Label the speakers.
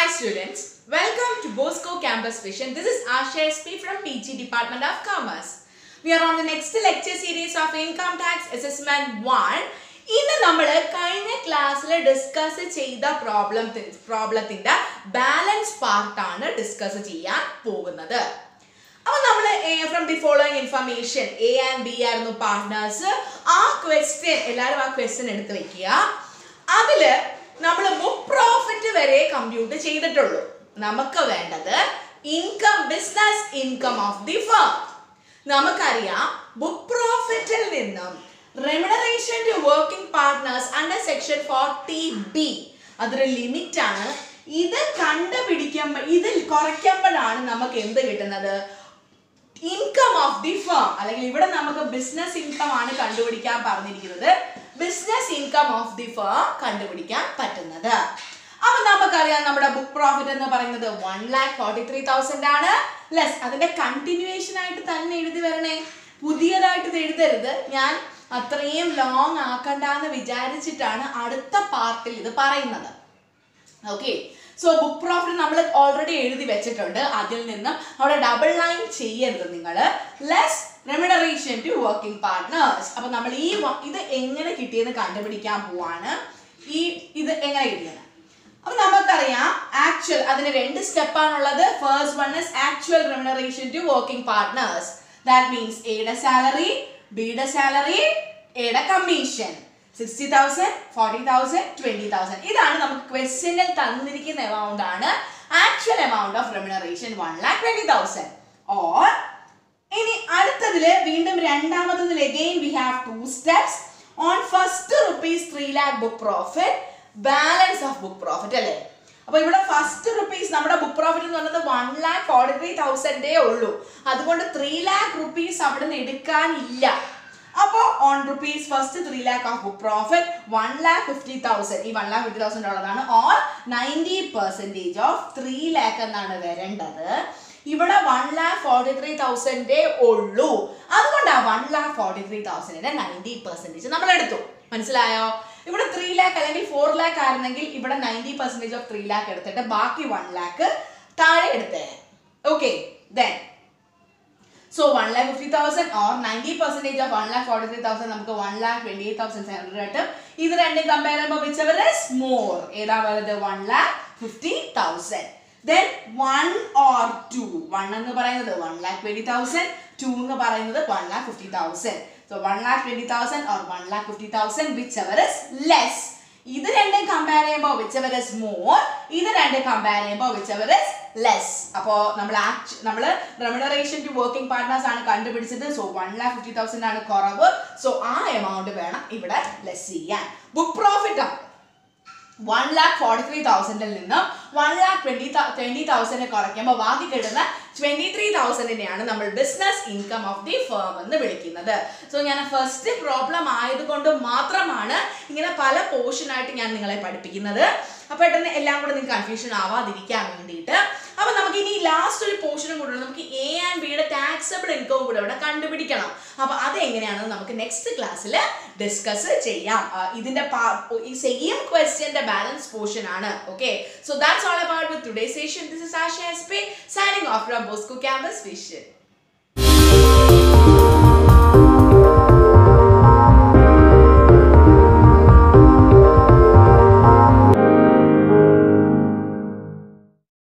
Speaker 1: Hi students, welcome to Bosco Campus Vision. This is Asha SP from PG Department of Commerce. We are on the next lecture series of Income Tax Assessment 1. ഇന്ന് നമ്മൾ കഴിഞ്ഞ ക്ലാസ്സിൽ discuss ചെയ്ത problem പ്രോബ്ലത്തിന്റെ balance പാർട്ടാണ് discuss ചെയ്യാൻ പോകുന്നത് അപ്പൊ നമ്മൾ from the following information A and B ആയിരുന്നു പാർട്ട്നേഴ്സ് ആ ക്വസ്റ്റ്യൻ എല്ലാവരും ആ ക്വസ്റ്റ്യൻ എടുത്ത് വെക്കുക അതില് നമ്മൾ ബുക്ക് പ്രോഫിറ്റ് വരെ കമ്പ്യൂട്ട് ചെയ്തിട്ടുള്ളൂ നമുക്ക് വേണ്ടത് income business income of the firm നമുക്കറിയാം ബുക്ക് പ്രോഫിറ്റിൽ നിന്നും remuneration to working partners under section forty B അതൊരു ലിമിറ്റ് ആണ് ഇത് കണ്ടുപിടിക്കുമ്പോൾ ഇതിൽ കുറയ്ക്കുമ്പോഴാണ് നമുക്ക് എന്ത് കിട്ടുന്നത് ഇൻകം ഓഫ് ദി ഫേം അല്ലെങ്കിൽ ഇവിടെ നമുക്ക് ബിസിനസ് ഇൻകം ആണ് കണ്ടുപിടിക്കാൻ പറഞ്ഞിരിക്കുന്നത് business income of the firm കണ്ടുപിടിക്കാൻ പറ്റുന്നത് അപ്പൊ നമുക്കറിയാം നമ്മുടെ ബുക്ക് പ്രോഫിറ്റ് എന്ന് പറയുന്നത് one lakh forty three thousand ആണ് ലെസ് അതിന്റെ കണ്ടിന്യൂവേഷൻ ആയിട്ട് തന്നെ എഴുതി വരണേ പുതിയതായിട്ട് ഇത് എഴുതരുത് ഞാൻ അത്രയും ലോങ് ആക്കണ്ടെന്ന് വിചാരിച്ചിട്ടാണ് അടുത്ത പാർട്ടിൽ ഇത് പറയുന്നത് ഓക്കെ സോ ബുക്ക് പ്രോഫിറ്റ് നമ്മൾ ഓൾറെഡി എഴുതി വെച്ചിട്ടുണ്ട് അതിൽ നിന്നും അവിടെ ഡബിൾ ലൈൻ ചെയ്യരുത് നിങ്ങൾ less remuneration to working partners അപ്പൊ നമ്മൾ ഈ വ- ഇത് എങ്ങനെ കിട്ടിയെന്ന് കണ്ടുപിടിക്കാൻ പോവാണ് ഈ ഇത് എങ്ങനെ കിട്ടിയത് അപ്പൊ നമുക്കറിയാം ആക്ച്വൽ അതിന് രണ്ട് സ്റ്റെപ്പാണുള്ളത് first one is actual remuneration to working partners that means എയുടെ സാലറി ബിയുടെ സാലറി എയുടെ commission sixty thousand forty thousand twenty thousand ഇതാണ് നമുക്ക് ക്വസ്റ്റ്യനിൽ തന്നിരിക്കുന്ന എമൗണ്ട് ആണ് actual amount of remuneration one lakh twenty thousand or ഇനി അടുത്തതില് വീണ്ടും രണ്ടാമത്തതിൽ again we have two steps on first rupees three lakh book profit balance of book profit അല്ലേ അപ്പൊ ഇവിടെ ഫസ്റ്റ് റുപ്പീസ് നമ്മുടെ ബുക്ക് പ്രോഫിറ്റ് എന്ന് പറയുന്നത് വൺ ലാക്ക് ഫോർട്ടി ത്രീ തൗസൻഡേ ഉള്ളൂ അതുകൊണ്ട് ത്രീ ലാക്ക് റുപ്പീസ് അവിടെ നിന്ന് എടുക്കാനില്ല അപ്പോൾ on rupees first three lakh of book profit one lakh fifty thousand ഈ വൺ ലാക്ക് ഫിഫ്റ്റി തൗസൻഡ് ഉള്ളതാണ് or ninety percentage of three lakh എന്നാണ് വരേണ്ടത് ഇവിടെ വൺ ലാക്ക് ഫോർട്ടി ത്രീ തൗസൻഡേ ഉള്ളൂ അതുകൊണ്ടാണ് വൺ ലാക്ക് ഫോർട്ടി ത്രീ തൗസൻഡിന്റെ നയൻറ്റി പെർസെൻറ്റേജ് നമ്മൾ എടുത്തു മനസ്സിലായോ ഇവിടെ ത്രീ ലാക്ക് അല്ലെങ്കിൽ ഫോർ ലാക്ക് ആയിരുന്നെങ്കിൽ ഇവിടെ ninety percentage of three lakh എടുത്തിട്ട് ബാക്കി വൺ ലാക്ക് താഴെ എടുത്തേ okay then so one lakh fifty thousand or ninety percentage of one lakh forty three thousand നമുക്ക് one lakh twenty eight thousand seven hundred കിട്ടും ഇത് രണ്ടും കമ്പയർ ചെയ്യുമ്പോൾ വിച്ച് എവർ ഇസ് മോർ ഏതാ വരുന്നത് one lakh fifty thousand then one or two one എന്ന് പറയുന്നത് one lakh twenty thousand two എന്ന് പറയുന്നത് one lakh fifty thousand so one lakh twenty thousand or one lakh fifty thousand whichever is less ഇത് രണ്ടും compare ചെയ്യുമ്പോൾ which whichever is more ഇത് രണ്ടും compare ചെയ്യുമ്പോൾ വിച്ച് എവർ ഇസ് ലെസ് അപ്പോൾ നമ്മൾ ആക്ട് നമ്മൾ റെമുനറേഷൻ ടു വർക്കിംഗ് പാർട്ട്നേഴ്സ് ആണ് കണ്ടുപിടിച്ചത് so one lakh fifty thousand ആണ് കുറവ് സോ ആ എമൗണ്ട് വേണം ഇവിടെ ലെസ് ചെയ്യാൻ ബുക്ക് പ്രോഫിറ്റ് ആണ് വൺ ലാക്ക് ഫോർട്ടി ത്രീ തൗസൻഡിൽ നിന്നും one lakh twenty twenty thousand കുറയ്ക്കുമ്പോൾ ബാക്കി കിട്ടുന്ന ട്വന്റി ത്രീ തൗസൻഡിനെയാണ് നമ്മൾ business income of the firm എന്ന് വിളിക്കുന്നത് സോ ഞാൻ ഫസ്റ്റ് പ്രോബ്ലം ആയതുകൊണ്ട് മാത്രമാണ് ഇങ്ങനെ പല പോർഷൻ ആയിട്ട് ഞാൻ നിങ്ങളെ പഠിപ്പിക്കുന്നത് അപ്പൊ പെട്ടെന്ന് എല്ലാം കൂടെ നിങ്ങൾക്ക് കൺഫ്യൂഷൻ ആവാതിരിക്കാൻ വേണ്ടിയിട്ട് അപ്പൊ നമുക്ക് ഇനി ലാസ്റ്റ് ഒരു പോർഷനും കൂടെ ഉണ്ട്. നമുക്ക് എ ആൻഡ് ബിയുടെ ടാക്സബിൾ ഇൻകം കൂടെ ഇവിടെ കണ്ടുപിടിക്കണം അപ്പൊ അത് എങ്ങനെയാണെന്ന് നമുക്ക് നെക്സ്റ്റ് ക്ലാസ്സിൽ ഡിസ്കസ് ചെയ്യാം ആ, ഇതിന്റെ പാ- ഈ സെയിം ക്വസ്റ്റ്യന്റെ ബാലൻസ് പോർഷൻ ആണ് okay so that's all about with today session this is Asha S P signing off from Bosco campus vision